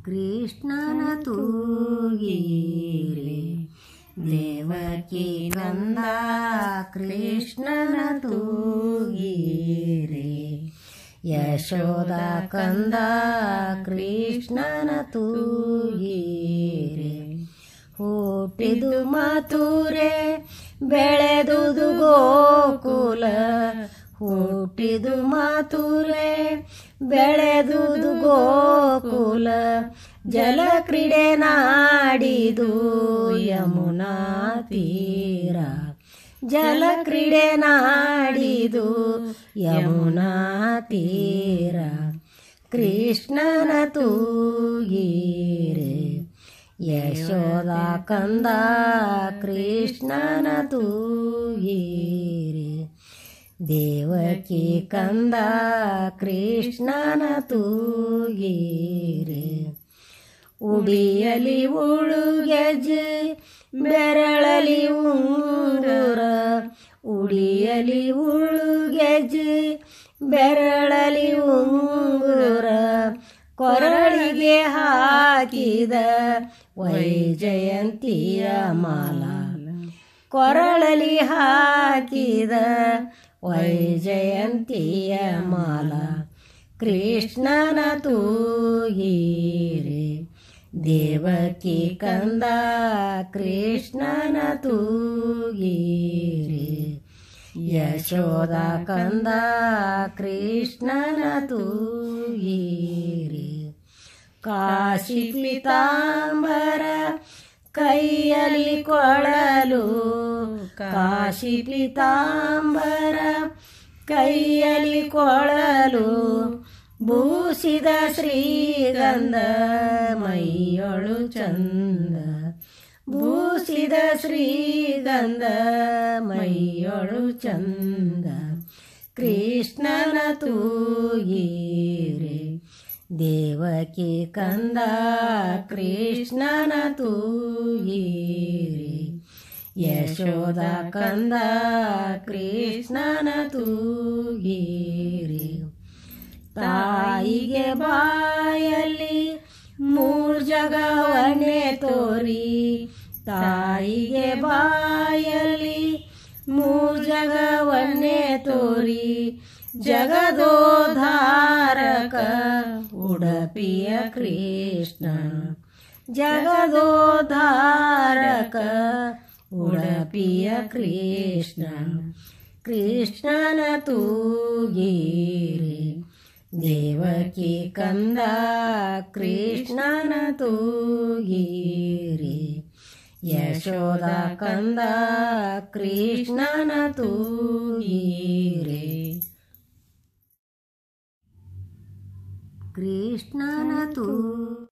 ಕೃಷ್ಣನ ತೂಗಿರೆ ದೇವಕಿ ಕಂದ ಕೃಷ್ಣನ ತೂಗಿರೆ ಯಶೋದ ಕಂದ ಕೃಷ್ಣನ ತೂಗಿರೆ ಹುಟ್ಟಿದು ಮಥುರೆ ಬೆಳೆದುದು ಗೋಕುಲ ಹುಟ್ಟಿದು ಮಥುರೆ ಬೆಳೆದುದು ಗೋಕುಲ ಜಲಕ್ರೀಡೆ ನಾಡಿದು ಯಮುನಾ ತೀರ ಜಲಕ್ರೀಡೆ ನಾಡಿದು ಯಮುನಾ ತೀರ ಕೃಷ್ಣನ ತೂಗಿರೆ ಯಶೋದ ಕಂದ ಕೃಷ್ಣನ ತೂಗಿರೆ ದೇವಕಿ ಕಂದ ಕೃಷ್ಣನ ತೂಗಿರೆ ಉಡಿಯಲಿ ಉಳುಗೆಜೆ ಬೆರಳಲಿ ಉಂಗುರ ಉಡಿಯಲಿ ಉಳುಗೆಜೆ ಬೆರಳಲಿ ಉಂಗುರ ಕೊರಳಿಗೆ ಹಾಕಿದ ವೈಜಯಂತಿಯ ಮಾಲ ಕೊರಳಲಿ ಹಾಕಿದ ವೈಜಯಂತಿಯ ಮಾಲ ಕೃಷ್ಣನ ತೂಗಿರೆ ದೇವಕಿ ಕಂದ ಕೃಷ್ಣನ ತೂಗಿರೆ ಯಶೋದ ಕಂದ ಕೃಷ್ಣನ ತೂಗಿರೆ ಕಾಶಿ ಪೀತಾಂಬರ ಕೈಯಲ್ಲಿ ಕೊಳಲು ಕಾಶಿ ಪೀತಾಂಬರ ಕೈಯಲ್ಲಿ ಕೊಳಲು ಭೂಸಿದ ಶ್ರೀಗಂಧ ಮೈಯೊಳು ಚಂದ ಭೂಸಿದ ಶ್ರೀಗಂಧ ಮೈಯೊಳು ಚಂದ ಕೃಷ್ಣನ ತೂಗಿರೆ ದೇವಕಿ ಕಂದ ಕೃಷ್ಣನ ತೂಗಿರೆ ಯಶೋದ ಕಂದ ಕೃಷ್ಣನ ತೂಗಿರೆ ತಾಯಿಗೆ ಬಾಯಲ್ಲಿ ಮೂರ್ ಜಗವನ್ನೇ ತೋರಿ ತಾಯಿಗೆ ಬಾಯಲ್ಲಿ ಮೂರ್ ಜಗವನ್ನೇ ತೋರಿ ಜಗದೋಧಾರಕ ಉಡಪಿಯ ಕೃಷ್ಣ ಜಗದೋಧಾರಕ ಉಡಪಿಯ ಕೃಷ್ಣ ಕೃಷ್ಣನ ತೂಗಿರೆ ದೇವಕಿ ಕಂದ ಕೃಷ್ಣನ ತೂಗಿರೆ ಯಶೋದ ಕಂದ ಕೃಷ್ಣನ ತೂಗಿರೆ ಕೃಷ್ಣನ ತೂ